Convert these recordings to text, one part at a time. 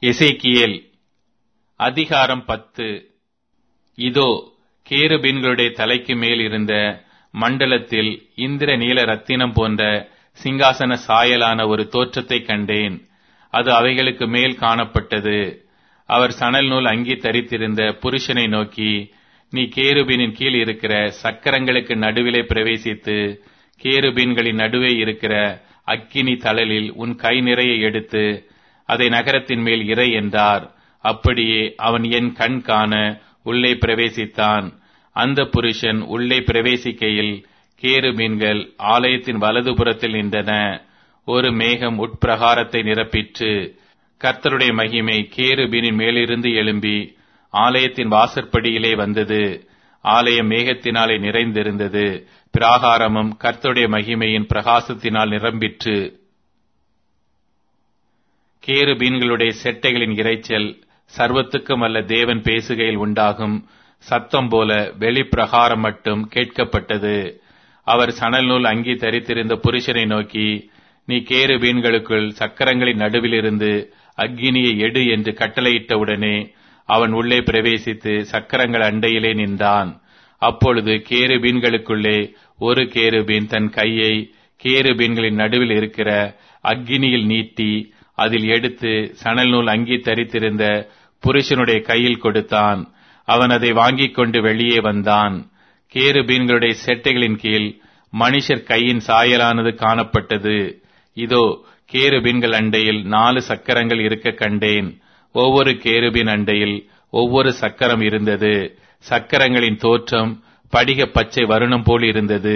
எசேக்கியேல் அதிகாரம் பத்து இதோ கேருபீன்களுடைய தலைக்கு மேல் இருந்த மண்டலத்தில் இந்திர நீல ரத்தினம் போன்ற சிங்காசன சாயலான ஒரு தோற்றத்தை கண்டேன் அது அவைகளுக்கு மேல் காணப்பட்டது அவர் சணல் நூல் அங்கி தரித்திருந்த புருஷனை நோக்கி நீ கேருபீனின் கீழ் இருக்கிற சக்கரங்களுக்கு நடுவிலே பிரவேசித்து கேருபீன்களின் நடுவே இருக்கிற அக்கினி தழலில் உன் கை நிறைய எடுத்து அதை நகரத்தின் மேல் இறை என்றார் அப்படியே அவன் என் கண் காண உள்ளே பிரவேசித்தான் அந்த புருஷன் உள்ளே பிரவேசிக்கையில் கேருபீன்கள் ஆலயத்தின் வலதுபுறத்தில் நின்றன ஒரு மேகம் உட்பிரகாரத்தை நிரப்பிற்று கர்த்தருடைய மகிமை கேருபீனின் மேலிருந்து எழும்பி ஆலயத்தின் வாசற்படியிலே வந்தது ஆலயம் மேகத்தினாலே நிறைந்திருந்தது பிராகாரமும் கர்த்தருடைய மகிமையின் பிரகாசத்தினால் நிரம்பிற்று கேருபீன்களுடைய செட்டைகளின் இரைச்சல் சர்வத்துக்கும் அல்ல தேவன் பேசுகையில் உண்டாகும் சத்தம் போல வெளிப்பிரகாரம் மட்டும் கேட்கப்பட்டது அவர் சணல் நூல் அங்கி தரித்திருந்த புருஷனை நோக்கி நீ கேருபீன்களுக்குள் சக்கரங்களின் நடுவிலிருந்து அக்கினியை எடு என்று கட்டளையிட்டவுடனே அவன் உள்ளே பிரவேசித்து சக்கரங்கள் அண்டையிலே நின்றான் அப்பொழுது கேருபீன்களுக்குள்ளே ஒரு கேருபீன் தன் கையை கேருபீன்களின் நடுவில் இருக்கிற அக்கினியில் நீட்டி அதில் எடுத்து சணல் நூல் அங்கி தரித்திருந்த புருஷனுடைய கையில் கொடுத்தான் அவன் அதை வாங்கிக் கொண்டு வெளியே வந்தான் கேருபீன்களுடைய செட்டைகளின் கீழ் மனுஷர் கையின் சாயலானது காணப்பட்டது இதோ கேருபீன்கள் அண்டையில் நாலு சக்கரங்கள் இருக்க கண்டேன் ஒவ்வொரு கேருபின் அண்டையில் ஒவ்வொரு சக்கரம் இருந்தது சக்கரங்களின் தோற்றம் படிக பச்சை வருணம் போல் இருந்தது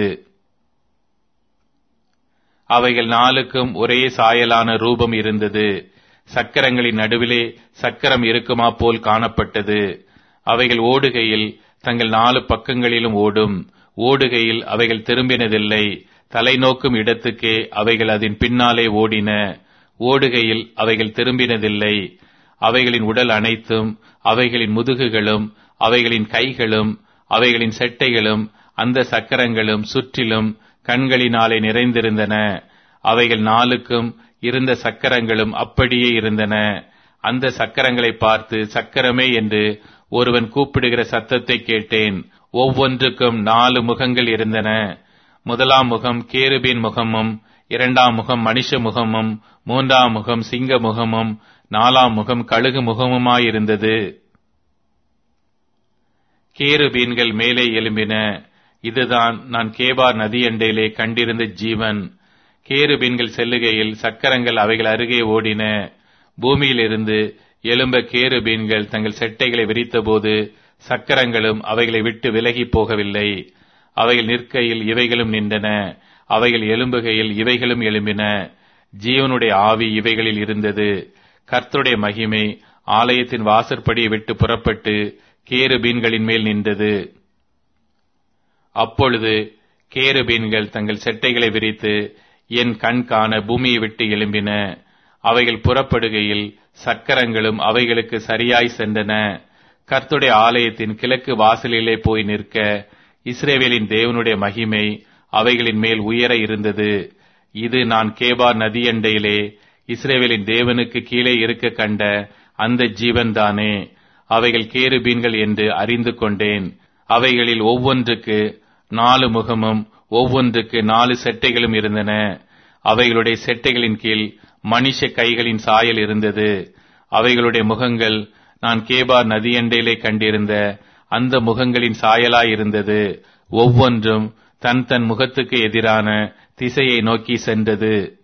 அவைகள் நாளுக்கும் ஒரே சாயலான ரூபம் இருந்தது சக்கரங்களின் நடுவிலே சக்கரம் இருக்குமா போல் காணப்பட்டது அவைகள் ஓடுகையில் தங்கள் நாலு பக்கங்களிலும் ஓடும் ஓடுகையில் அவைகள் திரும்பினதில்லை தலை நோக்கும் இடத்துக்கே அவைகள் அதன் பின்னாலே ஓடின ஓடுகையில் அவைகள் திரும்பினதில்லை அவைகளின் உடல் அனைத்தும் அவைகளின் முதுகுகளும் அவைகளின் கைகளும் அவைகளின் செட்டைகளும் அந்த சக்கரங்களும் சுற்றிலும் கண்களினாலே நிறைந்திருந்தன அவைகள் நாளுக்கும் இருந்த சக்கரங்களும் அப்படியே இருந்தன அந்த சக்கரங்களை பார்த்து சக்கரமே என்று ஒருவன் கூப்பிடுகிற சத்தத்தை கேட்டேன் ஒவ்வொன்றுக்கும் நாலு முகங்கள் இருந்தன முதலாம் முகம் கேருபின் முகமும் இரண்டாம் முகம் மனுஷ முகமும் மூன்றாம் முகம் சிங்க முகமும் நாலாம் முகம் கழுகு முகமுமாயிருந்தது கேருபீன்கள் மேலே எழும்பின இதுதான் நான் கேபார் நதியண்டையிலே கண்டிருந்த ஜீவன் கேருபீன்கள் செல்லுகையில் சக்கரங்கள் அவைகள் அருகே ஓடின பூமியிலிருந்து எழும்ப கேருபீன்கள் தங்கள் செட்டைகளை விரித்தபோது சக்கரங்களும் அவைகளை விட்டு விலகி போகவில்லை அவைகள் நிற்கையில் இவைகளும் நின்றன அவைகள் எழும்புகையில் இவைகளும் எழும்பின ஜீவனுடைய ஆவி இவைகளில் இருந்தது கர்த்தருடைய மகிமை ஆலயத்தின் வாசற்படியை விட்டு புறப்பட்டு கேருபீன்களின் மேல் நின்றது அப்பொழுது கேருபீன்கள் தங்கள் செட்டைகளை விரித்து என் கண் காண பூமியை விட்டு எழும்பின அவைகள் புறப்படுகையில் சக்கரங்களும் அவைகளுக்கு சரியாய் சென்றன கர்த்துடைய ஆலயத்தின் கிழக்கு வாசலிலே போய் நிற்க இஸ்ரேவேலின் தேவனுடைய மகிமை அவைகளின் மேல் உயர இருந்தது இது நான் கேபார் நதியண்டையிலே இஸ்ரேவேலின் தேவனுக்கு கீழே இருக்க கண்ட அந்த ஜீவன்தானே அவைகள் கேருபீன்கள் என்று அறிந்து கொண்டேன் அவைகளில் ஒவ்வொன்றுக்கு நாலு முகமும் ஒவ்வொன்றுக்கு நாலு செட்டைகளும் இருந்தன அவைகளுடைய செட்டைகளின் கீழ் மனுஷ கைகளின் சாயல் இருந்தது அவைகளுடைய முகங்கள் நான் கேபார் நதியண்டையிலே கண்டிருந்த அந்த முகங்களின் சாயலாயிருந்தது ஒவ்வொன்றும் தன் தன் முகத்துக்கு எதிரான திசையை நோக்கி சென்றது